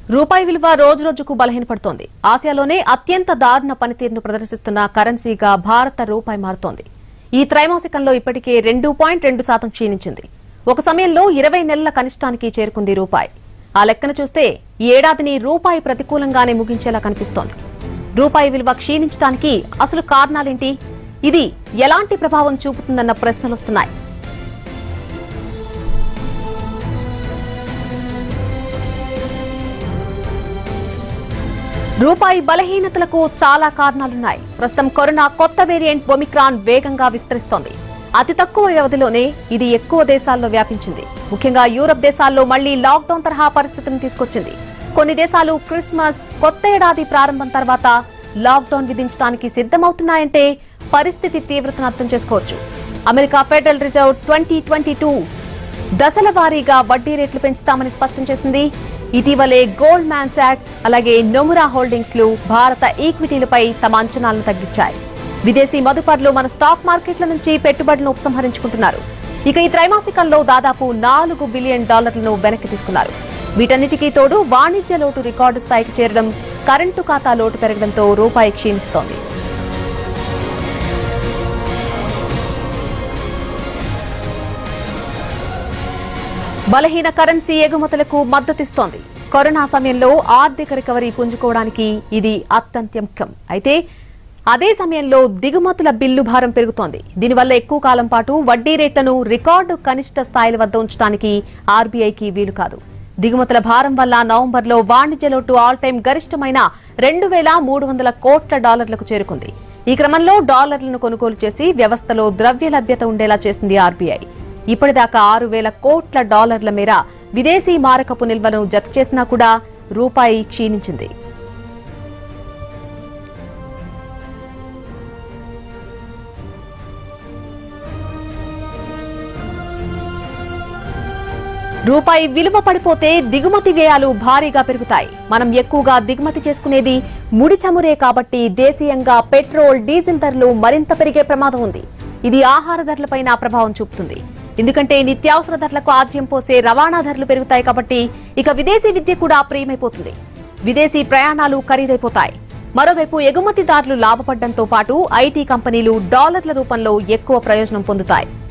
రూపాయి విలువ రోజు రోజుకు బలహీనపడుతోంది ఆసియాలోనే అత్యంత దారుణ పనితీరును ప్రదర్శిస్తున్న కరెన్సీగా భారత రూపాయి మారుతోంది ఈ త్రైమాసికంలో ఇప్పటికే రెండు పాయింట్ రెండు శాతం క్షీణించింది ఒక సమయంలో ఇరవై నెలల కనిష్టానికి చేరుకుంది రూపాయి ఆ లెక్కన చూస్తే ఈ ఏడాదిని రూపాయి ప్రతికూలంగానే ముగించేలా కనిపిస్తోంది రూపాయి విలువ క్షీణించడానికి అసలు కారణాలేంటి ఇది ఎలాంటి ప్రభావం చూపుతుందన్న ప్రశ్నలొస్తున్నాయి రూపాయి బలహీనతలకు చాలా కారణాలున్నాయి ప్రస్తుతం కరోనా కొత్త వేరియంట్ ఒమిక్రాన్ వేగంగా విస్తరిస్తోంది అతి తక్కువ వ్యవధిలోనే ఇది ఎక్కువ దేశాల్లో వ్యాపించింది ముఖ్యంగా యూరప్ దేశాల్లో మళ్లీ లాక్డౌన్ తరహా పరిస్థితిని తీసుకొచ్చింది కొన్ని దేశాలు క్రిస్మస్ కొత్త ఏడాది ప్రారంభం తర్వాత లాక్డౌన్ విధించడానికి సిద్ధమవుతున్నాయంటే పరిస్థితి తీవ్రతను అర్థం చేసుకోవచ్చు America federal reserve twenty twenty two దశల వారీగా వడ్డీ రేట్లు పెంచుతామని స్పష్టం చేసింది ఇటీవలే గోల్డ్ మ్యాన్ సాక్స్ అలాగే నొమురా హోల్డింగ్స్ లు భారత ఈక్విటీలపై తమ అంచనాలను తగ్గించాయి విదేశీ మదుపర్లు మన స్టాక్ మార్కెట్ల నుంచి పెట్టుబడులను ఉపసంహరించుకుంటున్నారు ఇక ఈ త్రైమాసికంలో దాదాపు నాలుగు బిలియన్ డాలర్లను వెనక్కి తీసుకున్నారు వీటన్నిటికీ తోడు వాణిజ్య లోటు రికార్డు స్థాయికి చేరడం కరెంటు ఖాతా లోటు పెరగడంతో రూపాయి క్షీణిస్తోంది బలహీన కరెన్సీ ఎగుమతులకు మద్దతిస్తోంది కరోనా సమయంలో ఆర్థిక రికవరీ పుంజుకోవడానికి ఇది అత్యంత ముఖ్యం అయితే అదే సమయంలో దిగుమతుల బిల్లు భారం పెరుగుతోంది దీనివల్ల ఎక్కువ కాలం పాటు వడ్డీ రేట్లను రికార్డు కనిష్ట స్థాయిల వద్ద ఉంచడానికి ఆర్బీఐకి వీలు కాదు దిగుమతుల భారం వల్ల నవంబర్లో వాణిజ్య లోటు ఆల్ టైం గరిష్టమైన రెండు వేల మూడు వందల కోట్ల డాలర్లకు చేరుకుంది ఈ క్రమంలో డాలర్లను కొనుగోలు చేసి వ్యవస్థలో ద్రవ్య లభ్యత ఉండేలా చేసింది ఆర్బీఐ ఇప్పటిదాకా ఆరు వేల కోట్ల డాలర్ల మేర విదేశీ మారకపు నిల్వను జత చేసినా కూడా రూపాయి క్షీణించింది రూపాయి విలువ పడిపోతే దిగుమతి వ్యయాలు భారీగా పెరుగుతాయి మనం ఎక్కువగా దిగుమతి చేసుకునేది ముడి చమురే కాబట్టి దేశీయంగా పెట్రోల్ డీజిల్ ధరలు మరింత పెరిగే ప్రమాదం ఉంది ఇది ఆహార ధరలపైన ప్రభావం చూపుతుంది ఎందుకంటే నిత్యావసర ధరలకు ఆద్యం పోసే రవాణా ధరలు పెరుగుతాయి కాబట్టి ఇక విదేశీ విద్య కూడా ప్రియమైపోతుంది విదేశీ ప్రయాణాలు ఖరీదైపోతాయి మరోవైపు ఎగుమతిదారులు లాభపడడంతో పాటు ఐటీ కంపెనీలు డాలర్ల రూపంలో ఎక్కువ ప్రయోజనం పొందుతాయి